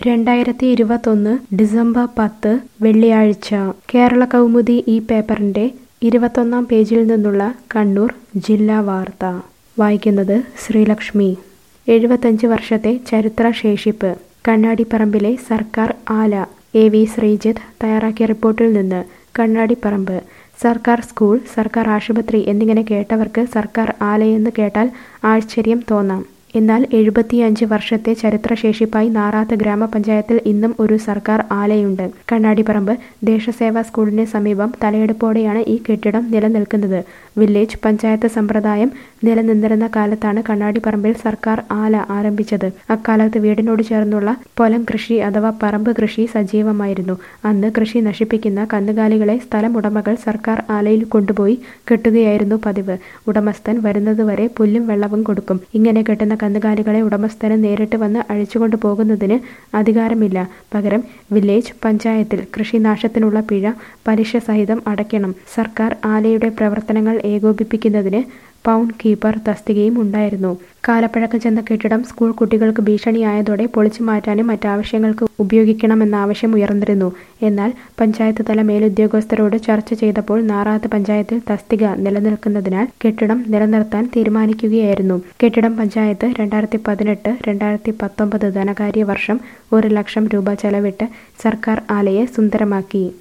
രണ്ടായിരത്തി ഇരുപത്തൊന്ന് ഡിസംബർ പത്ത് വെള്ളിയാഴ്ച കേരള കൗമുദി ഈ പേപ്പറിന്റെ ഇരുപത്തൊന്നാം പേജിൽ നിന്നുള്ള കണ്ണൂർ ജില്ലാ വാർത്ത വായിക്കുന്നത് ശ്രീലക്ഷ്മി എഴുപത്തഞ്ച് വർഷത്തെ ചരിത്ര ശേഷിപ്പ് കണ്ണാടിപ്പറമ്പിലെ സർക്കാർ ആല എ വി ശ്രീജിത്ത് തയ്യാറാക്കിയ റിപ്പോർട്ടിൽ നിന്ന് കണ്ണാടിപ്പറമ്പ് സർക്കാർ സ്കൂൾ സർക്കാർ ആശുപത്രി എന്നിങ്ങനെ കേട്ടവർക്ക് സർക്കാർ ആലയെന്ന് കേട്ടാൽ ആശ്ചര്യം തോന്നാം എന്നാൽ എഴുപത്തിയഞ്ച് വർഷത്തെ ചരിത്രശേഷിപ്പായി നാറാത്ത് ഗ്രാമപഞ്ചായത്തിൽ ഇന്നും ഒരു സർക്കാർ ആലയുണ്ട് കണ്ണാടിപ്പറമ്പ് ദേശസേവാ സ്കൂളിന് സമീപം തലയെടുപ്പോടെയാണ് ഈ കെട്ടിടം നിലനിൽക്കുന്നത് വില്ലേജ് പഞ്ചായത്ത് സമ്പ്രദായം നിലനിന്നിരുന്ന കാലത്താണ് കണ്ണാടിപ്പറമ്പിൽ സർക്കാർ ആല ആരംഭിച്ചത് അക്കാലത്ത് വീടിനോട് ചേർന്നുള്ള പൊലം കൃഷി അഥവാ പറമ്പ് കൃഷി സജീവമായിരുന്നു അന്ന് കൃഷി നശിപ്പിക്കുന്ന കന്നുകാലികളെ സ്ഥലമുടമകൾ സർക്കാർ ആലയിൽ കൊണ്ടുപോയി കെട്ടുകയായിരുന്നു പതിവ് ഉടമസ്ഥൻ വരുന്നതുവരെ പുല്ലും വെള്ളവും കൊടുക്കും ഇങ്ങനെ കെട്ടുന്ന കന്നുകാലികളെ ഉടമസ്ഥന് നേരിട്ട് വന്ന് അഴിച്ചുകൊണ്ടു പോകുന്നതിന് അധികാരമില്ല പകരം വില്ലേജ് പഞ്ചായത്തിൽ കൃഷിനാശത്തിനുള്ള പിഴ പലിശ സഹിതം അടയ്ക്കണം സർക്കാർ ആലയുടെ പ്രവർത്തനങ്ങൾ ഏകോപിപ്പിക്കുന്നതിന് പൗണ്ട് കീപ്പർ തസ്തികയും ഉണ്ടായിരുന്നു കാലപ്പഴക്കം ചെന്ന കെട്ടിടം സ്കൂൾ കുട്ടികൾക്ക് ഭീഷണിയായതോടെ പൊളിച്ചു മാറ്റാനും മറ്റാവശ്യങ്ങൾക്ക് ഉപയോഗിക്കണമെന്ന ആവശ്യം ഉയർന്നിരുന്നു എന്നാൽ പഞ്ചായത്ത് തല മേലുദ്യോഗസ്ഥരോട് ചർച്ച ചെയ്തപ്പോൾ നാറാത്ത് പഞ്ചായത്തിൽ തസ്തിക നിലനിൽക്കുന്നതിനാൽ കെട്ടിടം നിലനിർത്താൻ തീരുമാനിക്കുകയായിരുന്നു കെട്ടിടം പഞ്ചായത്ത് രണ്ടായിരത്തി പതിനെട്ട് രണ്ടായിരത്തി പത്തൊമ്പത് ധനകാര്യ വർഷം ഒരു ലക്ഷം രൂപ ചെലവിട്ട് സർക്കാർ ആലയെ സുന്ദരമാക്കി